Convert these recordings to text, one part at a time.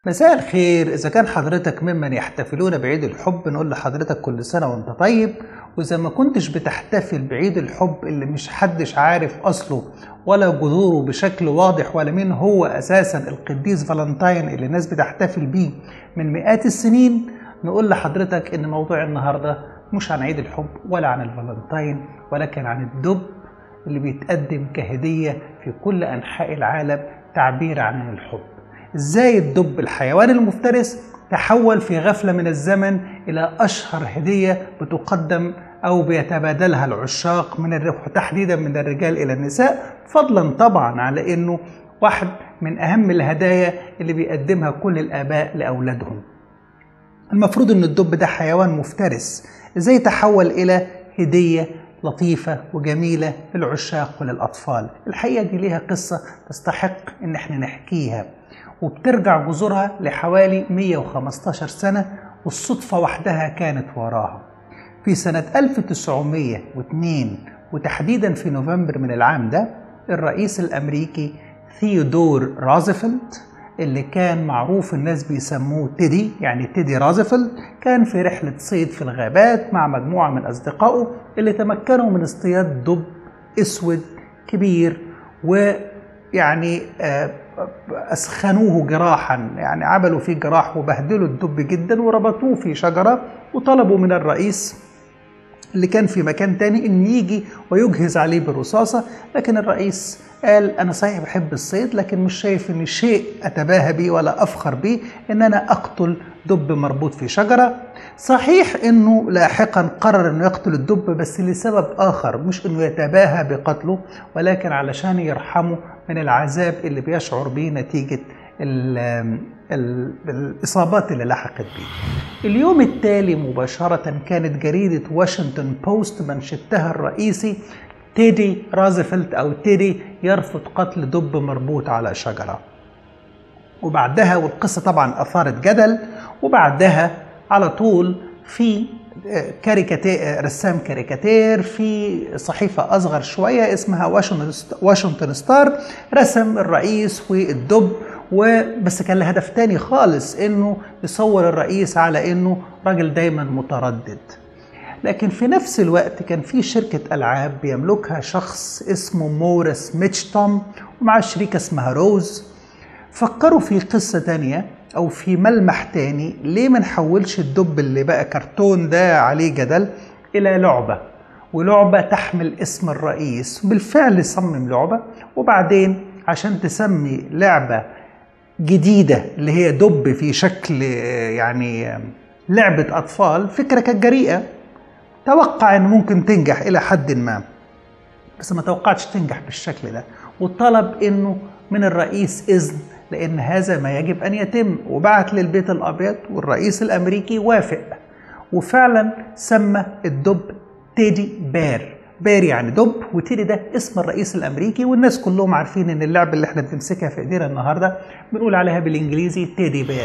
مساء الخير إذا كان حضرتك ممن يحتفلون بعيد الحب نقول لحضرتك كل سنة وأنت طيب وإذا ما كنتش بتحتفل بعيد الحب اللي مش حدش عارف أصله ولا جذوره بشكل واضح ولا مين هو أساسا القديس فالنتاين اللي الناس بتحتفل بيه من مئات السنين نقول لحضرتك إن موضوع النهاردة مش عن عيد الحب ولا عن الفالنتاين ولكن عن الدب اللي بيتقدم كهدية في كل أنحاء العالم تعبير عن الحب ازاي الدب الحيوان المفترس تحول في غفلة من الزمن إلى أشهر هدية بتقدم أو بيتبادلها العشاق من الر... تحديدا من الرجال إلى النساء فضلا طبعا على أنه واحد من أهم الهدايا اللي بيقدمها كل الآباء لأولادهم المفروض أن الدب ده حيوان مفترس إزاي تحول إلى هدية لطيفة وجميلة للعشاق وللأطفال الحقيقة دي ليها قصة تستحق إن احنا نحكيها وبترجع جذورها لحوالي 115 سنة والصدفة وحدها كانت وراها في سنة 1902 وتحديدا في نوفمبر من العام ده الرئيس الأمريكي ثيودور رازفلت اللي كان معروف الناس بيسموه تيدي يعني تيدي رازفلت كان في رحلة صيد في الغابات مع مجموعة من أصدقائه اللي تمكنوا من اصطياد دب أسود كبير ويعني أسخنوه جراحا يعني عملوا فيه جراح وبهدلوا الدب جدا وربطوه في شجرة وطلبوا من الرئيس اللي كان في مكان تاني ان يجي ويجهز عليه بالرصاصة لكن الرئيس قال انا صحيح بحب الصيد لكن مش شايف ان شيء اتباهى بيه ولا افخر بيه ان انا اقتل دب مربوط في شجرة صحيح انه لاحقا قرر انه يقتل الدب بس لسبب اخر مش انه يتباهى بقتله ولكن علشان يرحمه من العذاب اللي بيشعر بيه نتيجة ال ال الإصابات اللي لحقت بيه اليوم التالي مباشرة كانت جريدة واشنطن بوست منشدتها الرئيسي تيدي رازفلت أو تيدي يرفض قتل دب مربوط على شجرة وبعدها والقصة طبعا أثارت جدل وبعدها على طول في كاريكاتير رسام كاريكاتير في صحيفة أصغر شوية اسمها واشنطن ستار رسم الرئيس والدب وبس كان له هدف تاني خالص انه يصور الرئيس على انه راجل دايما متردد لكن في نفس الوقت كان في شركة ألعاب بيملكها شخص اسمه موريس ميتشتوم ومع شريكة اسمها روز فكروا في قصة تانية أو في ملمح تاني ليه ما نحولش الدب اللي بقى كرتون ده عليه جدل إلى لعبة ولعبة تحمل اسم الرئيس بالفعل صمم لعبة وبعدين عشان تسمي لعبة جديدة اللي هي دب في شكل يعني لعبة أطفال فكرة كانت جريئة توقع أن ممكن تنجح إلى حد ما بس ما توقعتش تنجح بالشكل ده وطلب أنه من الرئيس إذن لأن هذا ما يجب أن يتم وبعت للبيت الأبيض والرئيس الأمريكي وافق وفعلا سمى الدب تيدي بير بير يعني دب وتيدي ده اسم الرئيس الامريكي والناس كلهم عارفين ان اللعبه اللي احنا بنمسكها في ايدينا النهارده بنقول عليها بالانجليزي تيدي بير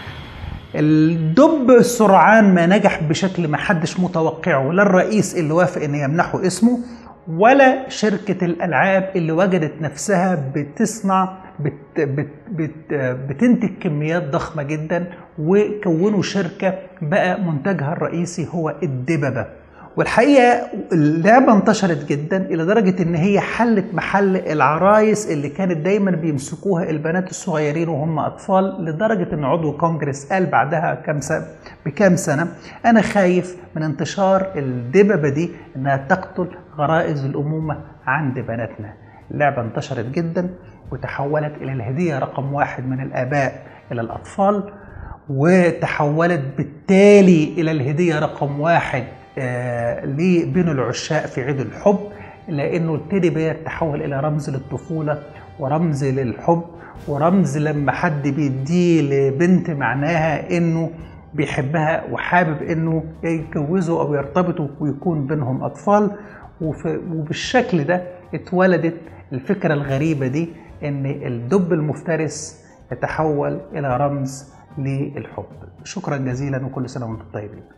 الدب سرعان ما نجح بشكل ما حدش متوقعه لا الرئيس اللي وافق ان يمنحه اسمه ولا شركة الألعاب اللي وجدت نفسها بتصنع بت بت بت بتنتج كميات ضخمة جدا وكونوا شركة بقى منتجها الرئيسي هو الدببة والحقيقه اللعبه انتشرت جدا الى درجه ان هي حلت محل العرايس اللي كانت دايما بيمسكوها البنات الصغيرين وهم اطفال لدرجه ان عضو كونجرس قال بعدها كم سنه بكام سنه انا خايف من انتشار الدببه دي انها تقتل غرائز الامومه عند بناتنا اللعبه انتشرت جدا وتحولت الى الهديه رقم واحد من الاباء الى الاطفال وتحولت بالتالي الى الهديه رقم واحد آه بين العشاق في عيد الحب لانه التيدي بير تحول الى رمز للطفوله ورمز للحب ورمز لما حد بيديه لبنت معناها انه بيحبها وحابب انه يتجوزوا او يرتبطوا ويكون بينهم اطفال وبالشكل ده اتولدت الفكره الغريبه دي ان الدب المفترس يتحول الى رمز للحب شكرا جزيلا وكل سنه وانتم طيبين